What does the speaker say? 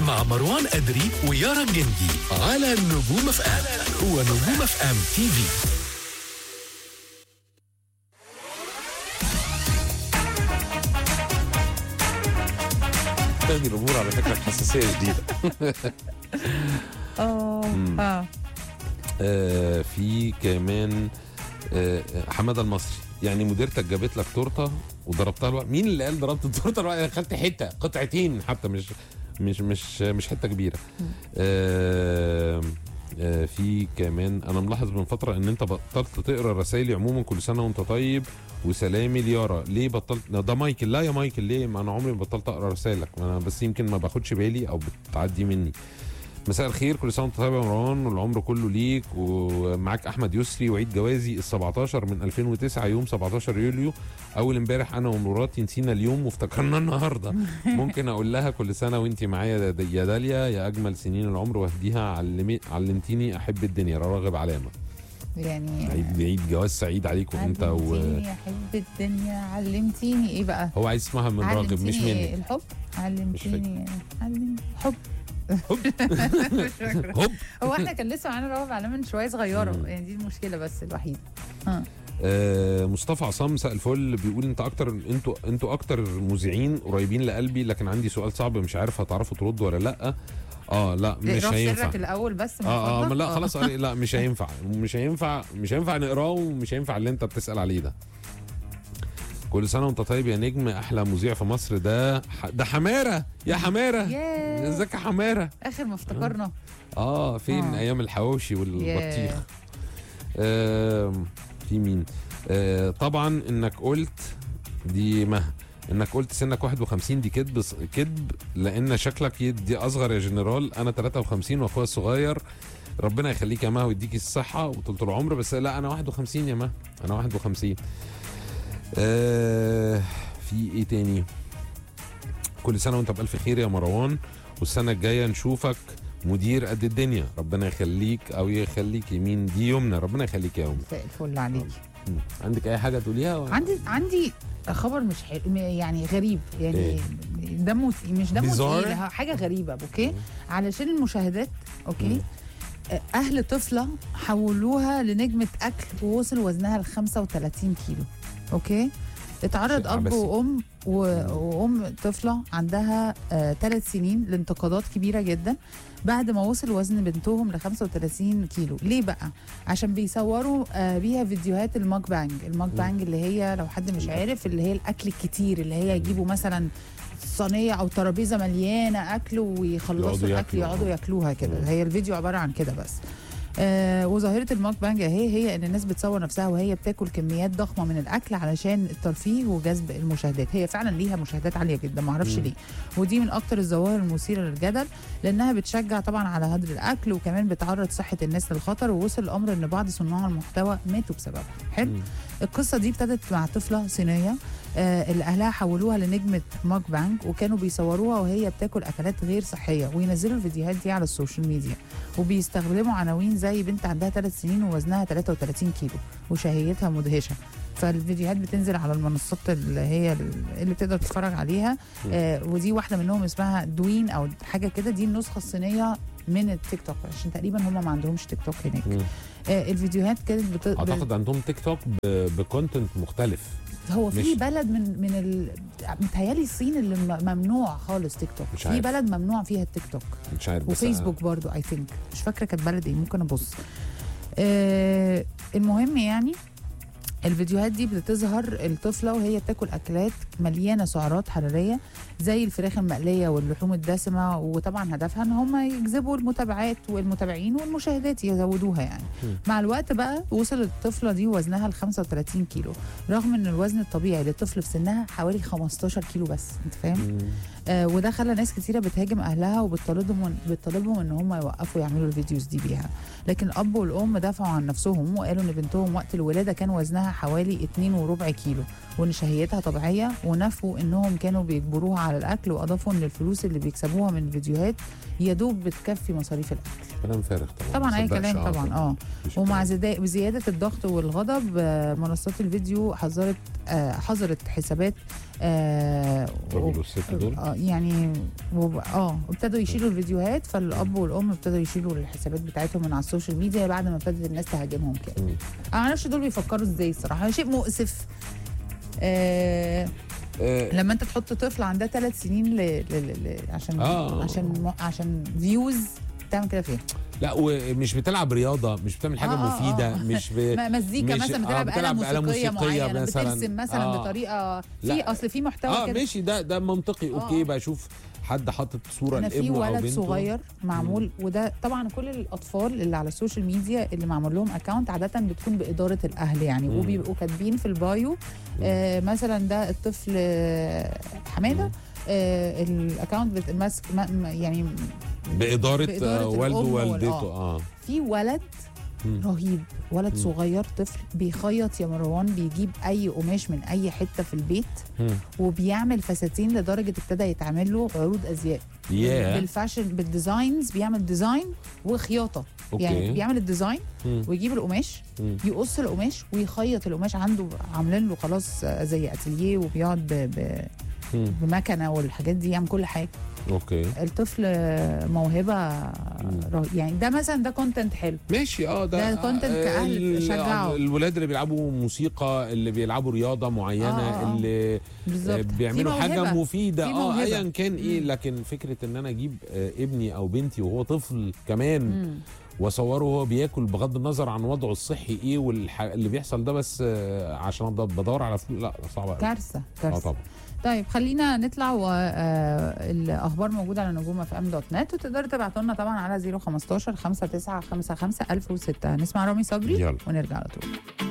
مع مروان أدري ويارا الجندي على نجوم اف ام هو نجوم اف ام تي في هذه الامور على فكره حساسيه جديده اه اه آه في كمان آه حماده المصري يعني مديرتك جابت لك تورته وضربتها الوقت مين اللي قال ضربت التورته الوقت انا خدت حته قطعتين حتى مش مش مش مش حته كبيره آه آه في كمان انا ملاحظ من فتره ان انت بطلت تقرا رسائلي عموما كل سنه وانت طيب وسلامي ليارا ليه بطلت ده ده مايكل لا يا مايكل ليه ما انا عمري ما بطلت اقرا رسائلك انا بس يمكن ما باخدش بالي او بتعدي مني مساء الخير كل سنه وانت طيب يا مروان والعمر كله ليك ومعاك احمد يسري وعيد جوازي ال 17 من 2009 يوم 17 يوليو اول امبارح انا ومراتي نسينا اليوم وافتكرنا النهارده ممكن اقول لها كل سنه وانت معايا يا د- يا داليا يا اجمل سنين العمر واهديها علمي علمتيني احب الدنيا راغب علامه يعني عيد عيد جواز سعيد عليكم انت و علمتيني احب الدنيا علمتيني ايه بقى هو عايز يسمعها من راغب مش علمتيني إيه؟ مني الحب علمتيني علم حب مش فاكرة. هوب هو احنا كان لسه معانا رغب علامه من شويه صغيره مم. يعني دي المشكله بس الوحيده ها آه، مصطفى عصام مساء الفل بيقول انت اكتر انتوا انتوا اكتر مذيعين قريبين لقلبي لكن عندي سؤال صعب مش عارف هتعرفوا تردوا ولا لا اه لا مش اقرا هينفع سرك الاول بس من اه اه فضلك. لا خلاص قري- لا مش هينفع مش هينفع مش هينفع نقراه ومش هينفع اللي انت بتسال عليه ده كل سنه وانت طيب يا نجم احلى مذيع في مصر ده ح- ده حماره يا حماره ياه ازيك يا حماره اخر ما افتكرنا اه فين آه. ايام الحواوشي والبطيخ ياه. آم، في مين آه طبعا انك قلت دي مها انك قلت سنك 51 دي كذب كذب لان شكلك يدي اصغر يا جنرال انا 53 واخويا الصغير ربنا يخليك يا مها ويديكي الصحه وطول العمر بس لا انا 51 يا مها انا 51 آه في ايه تاني كل سنه وانت بالف خير يا مروان والسنه الجايه نشوفك مدير قد الدنيا ربنا يخليك او يخليك يمين دي يمنى ربنا يخليك يا يمنى مساء الفل عليكي مم. عندك اي حاجه تقوليها ولا؟ عندي عندي خبر مش حلو يعني غريب يعني إيه؟ دمه تقيل- مش دمه Bizarre؟ تقيل ها- حاجه غريبه اوكي علشان المشاهدات اوكي اهل طفله حولوها لنجمه اكل ووصل وزنها ل 35 كيلو اوكي اتعرض شيء اب عبثي. وام و- وام طفله عندها ثلاث سنين لانتقادات كبيره جدا بعد ما وصل وزن بنتهم ل 35 كيلو ليه بقى عشان بيصوروا آه، بيها فيديوهات الماك بانج الماك بانج اللي هي لو حد مش عارف اللي هي الاكل الكتير اللي هي يجيبوا مثلا صينيه او ترابيزه مليانه اكل ويخلصوا يقعدوا الاكل ياكلوا. يقعدوا ياكلوها كده مم. هي الفيديو عباره عن كده بس آه وظاهره الماك بانج اهي هي ان الناس بتصور نفسها وهي بتاكل كميات ضخمه من الاكل علشان الترفيه وجذب المشاهدات هي فعلا ليها مشاهدات عاليه جدا ما اعرفش مم. ليه ودي من اكتر الظواهر المثيره للجدل لانها بتشجع طبعا على هدر الاكل وكمان بتعرض صحه الناس للخطر ووصل الامر ان بعض صناع المحتوى ماتوا بسببها حلو مم. القصه دي ابتدت مع طفله صينيه آه اللي اهلها حولوها لنجمه ماك بانج وكانوا بيصوروها وهي بتاكل اكلات غير صحيه وينزلوا الفيديوهات دي على السوشيال ميديا وبيستخدموا عناوين زي بنت عندها 3 سنين ووزنها 33 كيلو وشهيتها مدهشه فالفيديوهات بتنزل على المنصات اللي هي اللي بتقدر تتفرج عليها آه ودي واحده منهم اسمها دوين او حاجه كده دي النسخه الصينيه من التيك توك عشان تقريبا هم ما عندهمش تيك توك هناك مم. آه الفيديوهات كانت بت... اعتقد عندهم تيك توك ب- بكونتنت مختلف هو في مش- بلد من من ال... متهيألي الصين اللي م- ممنوع خالص تيك توك مش في عارف. بلد ممنوع فيها التيك توك مش عارف بس وفيسبوك برضو اي ثينك مش فاكره كانت بلد ايه ممكن ابص آه المهم يعني الفيديوهات دي بتظهر الطفله وهي بتاكل اكلات مليانه سعرات حراريه زي الفراخ المقليه واللحوم الدسمه وطبعا هدفها ان هم يجذبوا المتابعات والمتابعين والمشاهدات يزودوها يعني مم. مع الوقت بقى وصلت الطفله دي وزنها ل 35 كيلو رغم ان الوزن الطبيعي للطفل في سنها حوالي 15 كيلو بس انت فاهم مم. آه وده خلى ناس كتيره بتهاجم اهلها وبتطالبهم بتطالبهم ان هم يوقفوا يعملوا الفيديوز دي بيها لكن الاب والام دافعوا عن نفسهم وقالوا ان بنتهم وقت الولاده كان وزنها حوالي 2 وربع كيلو وان شهيتها طبيعيه ونفوا انهم كانوا بيجبروها على الاكل واضافوا ان الفلوس اللي بيكسبوها من الفيديوهات يا دوب بتكفي مصاريف الاكل كلام فارغ طبعا طبعا اي مصدقش كلام طبعا اه مفيش ومع كلام. زدا- زيادة الضغط والغضب آه، منصات الفيديو حذرت آه، حظرت حسابات آه الراجل والست دول اه يعني وب- اه ابتدوا يشيلوا الفيديوهات فالاب والام ابتدوا يشيلوا الحسابات بتاعتهم من على السوشيال ميديا بعد ما ابتدت الناس تهاجمهم كده مم. انا معرفش دول بيفكروا ازاي الصراحه شيء مؤسف آه آه، لما انت تحط طفل عندها ثلاث سنين ل... ل... ل... ل... عشان آه. عشان م... عشان فيوز تعمل كده فين لا ومش بتلعب رياضه مش بتعمل حاجه آه، آه، مفيده آه. مش ب... م- مزيكا مش- مثلا آه، بتلعب, بتلعب آلة آلة موسيقية, موسيقية معينة مثلاً. بترسم مثلا آه. بطريقة في لا. اصل في محتوى اه كده ماشي ده ده منطقي آه. اوكي بشوف حد حاطط صوره انا في لابنه او ولد بنته صغير معمول وده طبعا كل الاطفال اللي على السوشيال ميديا اللي معمول لهم اكونت عاده بتكون باداره الاهل يعني مم. وبيبقوا كاتبين في البايو آه مثلا ده الطفل آه، حماده مم. آه الاكونت بت- ماسك ما- ما- يعني باداره, بإدارة آه والده الأم وال- ووالدته آه. اه في ولد مم. رهيب ولد مم. صغير طفل بيخيط يا مروان بيجيب اي قماش من اي حته في البيت مم. وبيعمل فساتين لدرجه ابتدى يتعمل له عروض ازياء ياه بالفاشن بالديزاينز بيعمل ديزاين وخياطه اوكي يعني بيعمل الديزاين مم. ويجيب القماش مم. يقص القماش ويخيط القماش عنده عاملين له خلاص زي اتيليه وبيقعد ب- ب- مم. بمكنه والحاجات دي يعمل كل حاجه اوكي الطفل موهبه رهي- يعني ده مثلا ده كونتنت حلو ماشي اه ده ده content آه، كأهل ال- شجعوا. الولاد اللي بيلعبوا موسيقى اللي بيلعبوا رياضه معينه آه، آه. اللي آه، بالظبط بيعملوا في حاجه موهبة. مفيده في اه موهبة. ايا كان ايه مم. لكن فكره ان انا اجيب آه، ابني او بنتي وهو طفل كمان مم. واصوره وهو بياكل بغض النظر عن وضعه الصحي ايه واللي بيحصل ده بس آه، عشان أض- بدور على فلوس لا صعب قوي كارثه اه كارثه طبعا طيب خلينا نطلع والاخبار موجوده على نجوم اف ام دوت نت وتقدروا تبعتوا لنا طبعا على 015 5955 1006 نسمع رامي صبري يلا. ونرجع على طول